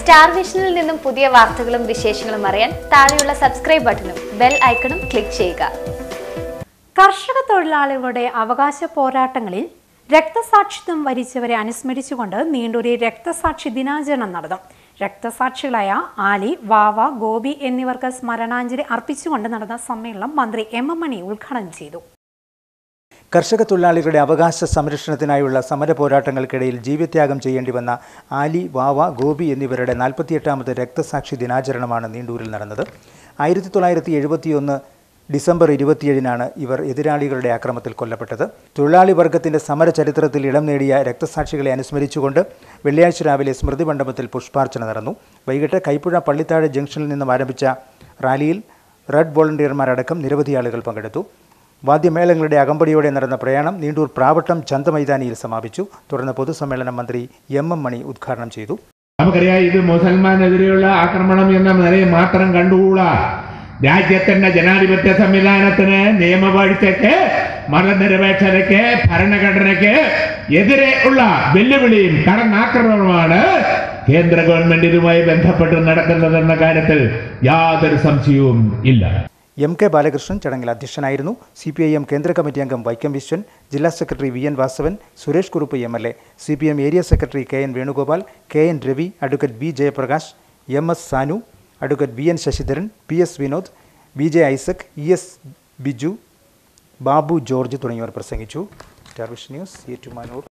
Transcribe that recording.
star വിഷനിൽ നിന്നും പുതിയ വാർത്തകളും വിശേഷങ്ങളും അറിയാൻ താഴെയുള്ള സബ്സ്ക്രൈബ് ബട്ടണും ബെൽ ഐക്കണും ക്ലിക്ക് ചെയ്യുക കർഷക തൊഴിലാളികളുടെ അവകാശ പോരാട്ടങ്ങളിൽ രക്തസാക്ഷിത്വം വരിച്ചവരെ അനുസ്മരിച്ചുകൊണ്ട് നീണ്ടൂരിൽ രക്തസാക്ഷി ദിനാചരണം നടന്നു രക്തസാക്ഷികളായ ആലി വാവ ഗോപി എന്നിവർക്ക് സ്മരണാഞ്ജലി അർപ്പിച്ചുകൊണ്ട് നടന്ന സമ്മേളനം മന്ത്രി എം എം മണി ഉദ്ഘാടനം ചെയ്തു കർഷക തൊഴിലാളികളുടെ അവകാശ സംരക്ഷണത്തിനായുള്ള സമര പോരാട്ടങ്ങൾക്കിടയിൽ ജീവത്യാഗം ചെയ്യേണ്ടി വന്ന ആലി വാവ ഗോപി എന്നിവരുടെ നാൽപ്പത്തിയെട്ടാമത് രക്തസാക്ഷി ദിനാചരണമാണ് നീണ്ടൂരിൽ നടന്നത് ആയിരത്തി തൊള്ളായിരത്തി എഴുപത്തിയൊന്ന് ഡിസംബർ ഇരുപത്തിയേഴിനാണ് ഇവർ എതിരാളികളുടെ ആക്രമത്തിൽ കൊല്ലപ്പെട്ടത് തൊഴിലാളി വർഗത്തിന്റെ സമര ചരിത്രത്തിൽ ഇടം നേടിയ രക്തസാക്ഷികളെ അനുസ്മരിച്ചുകൊണ്ട് വെള്ളിയാഴ്ച രാവിലെ സ്മൃതി മണ്ഡപത്തിൽ പുഷ്പാർച്ചന നടന്നു വൈകിട്ട് കൈപ്പുഴ പള്ളിത്താഴ് ജംഗ്ഷനിൽ നിന്നും ആരംഭിച്ച റാലിയിൽ റെഡ് വോളണ്ടിയർമാരടക്കം നിരവധി ആളുകൾ പങ്കെടുത്തു വാദ്യമേളങ്ങളുടെ അകമ്പടിയോടെ നടന്ന പ്രയാണം നീണ്ടൂർ പ്രാവട്ടം ചന്തമൈതാനിയിൽ സമാപിച്ചു തുടർന്ന് പൊതുസമ്മേളനം മന്ത്രി എം എം മണി ഉദ്ഘാടനം ചെയ്തു നമുക്കറിയാം ഇത് മുസൽമാനെതിരെയുള്ള ആക്രമണം എന്ന നിലയിൽ മാത്രം കണ്ടുകൂടാ രാജ്യത്തിന്റെ ജനാധിപത്യ സംവിധാനത്തിന് നിയമവാഴ്ചയ്ക്ക് മതനിരപേക്ഷതയ്ക്ക് ഭരണഘടനയ്ക്ക് എതിരെ ഉള്ള വെല്ലുവിളിയും കടന്നാക്രമണമാണ് കേന്ദ്ര ഗവൺമെന്റ് ഇതുമായി ബന്ധപ്പെട്ട് നടക്കുന്നതെന്ന കാര്യത്തിൽ യാതൊരു സംശയവും ഇല്ല എം കെ ബാലകൃഷ്ണൻ ചടങ്ങിൽ അധ്യക്ഷനായിരുന്നു സി പി ഐ എം കേന്ദ്ര കമ്മിറ്റി അംഗം വൈക്കം വിശ്വൻ ജില്ലാ secretary V N Vasavan Suresh Kurup M L A C P M area secretary K N Venugopal K N Ravi advocate B Jayaprakash M S Sanu advocate V N Sasidharan P S Vinod B J Isaac E S Biju Babu George തുടങ്ങിയവർ പ്രസംഗിച്ചു star vision news Ettumanoor